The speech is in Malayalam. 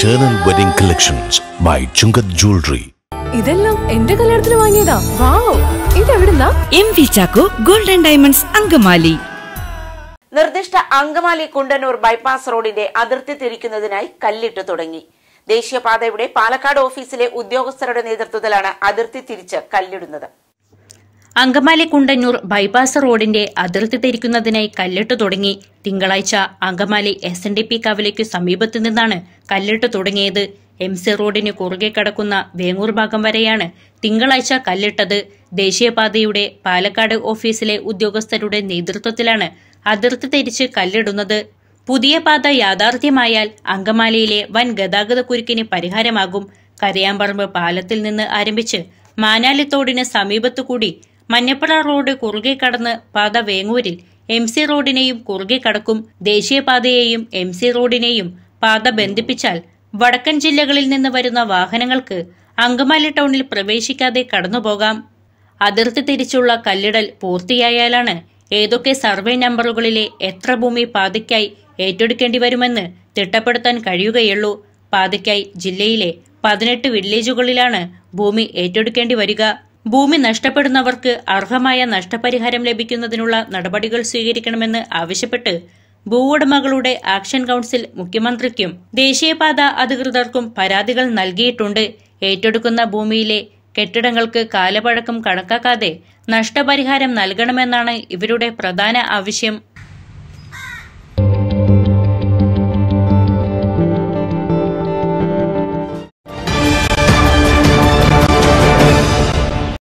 Eternal Wedding Collections by Chungat Jewelry. ഇതെല്ലാം എന്റെ കല്യാണത്തിന് വാങ്ങിയതാ വാവ് ഇതെവിടുന്നാ M V Chacko golden diamonds Angamaly നിർദ്ദിഷ്ട അങ്കമാലി കുണ്ടന്നൂർ ബൈപ്പാസ് റോഡിന്റെ അതിർത്തി തിരിക്കുന്നതിനായി കല്ലിട്ട് തുടങ്ങി ദേശീയപാതയുടെ പാലക്കാട് ഓഫീസിലെ ഉദ്യോഗസ്ഥരുടെ നേതൃത്വത്തിലാണ് അതിർത്തി തിരിച്ച് കല്ലിടുന്നത് അങ്കമാലി കുണ്ടന്നൂർ ബൈപ്പാസ് റോഡിന്റെ അതിർത്തി തിരിക്കുന്നതിനായി കല്ലിട്ട് തുടങ്ങി തിങ്കളാഴ്ച Angamaly S N D P കവലയ്ക്കു സമീപത്തു നിന്നാണ് കല്ലിട്ട് തുടങ്ങിയത് എം സി റോഡിന് കുറുകെ കടക്കുന്ന വേങ്ങൂർ ഭാഗം വരെയാണ് തിങ്കളാഴ്ച കല്ലിട്ടത് ദേശീയപാതയുടെ പാലക്കാട് ഓഫീസിലെ ഉദ്യോഗസ്ഥരുടെ നേതൃത്വത്തിലാണ് അതിർത്തി തിരിച്ച് കല്ലിടുന്നത് പുതിയ പാത യാഥാർത്ഥ്യമായാൽ അങ്കമാലിയിലെ വൻ ഗതാഗത കുരുക്കിന് പരിഹാരമാകും കരയാമ്പറമ്പ് പാലത്തിൽ നിന്ന് ആരംഭിച്ച് മാനാലിത്തോടിന് സമീപത്തുകൂടി മഞ്ഞപ്പുറ റോഡ് കുറുകെ കടന്ന് പാത വേങ്ങൂരിൽ എം സി റോഡിനെയും കുറുകെ കടക്കും ദേശീയപാതയെയും എം സി റോഡിനെയും പാത ബന്ധിപ്പിച്ചാൽ വടക്കൻ ജില്ലകളിൽ നിന്ന് വരുന്ന വാഹനങ്ങൾക്ക് അങ്കമാലി ടൗണിൽ പ്രവേശിക്കാതെ കടന്നുപോകാം അതിർത്തി തിരിച്ചുള്ള കല്ലിടൽ പൂർത്തിയായാലാണ് ഏതൊക്കെ സർവേ നമ്പറുകളിലെ എത്ര ഭൂമി പാതയ്ക്കായി ഏറ്റെടുക്കേണ്ടി വരുമെന്ന് തിട്ടപ്പെടുത്താൻ കഴിയുകയുള്ളൂ പാതയ്ക്കായി ജില്ലയിലെ പതിനെട്ട് വില്ലേജുകളിലാണ് ഭൂമി ഏറ്റെടുക്കേണ്ടി വരിക ഭൂമി നഷ്ടപ്പെടുന്നവർക്ക് അർഹമായ നഷ്ടപരിഹാരം ലഭിക്കുന്നതിനുള്ള നടപടികൾ സ്വീകരിക്കണമെന്ന് ആവശ്യപ്പെട്ട് ഭൂവുടമകളുടെ ആക്ഷൻ കൌൺസിൽ മുഖ്യമന്ത്രിക്കും ദേശീയപാത അധികൃതർക്കും പരാതികൾ നൽകിയിട്ടുണ്ട് ഏറ്റെടുക്കുന്ന ഭൂമിയിലെ കെട്ടിടങ്ങൾക്ക് കാലപഴക്കം കണക്കാക്കാതെ നഷ്ടപരിഹാരം നൽകണമെന്നാണ് ഇവരുടെ പ്രധാന ആവശ്യം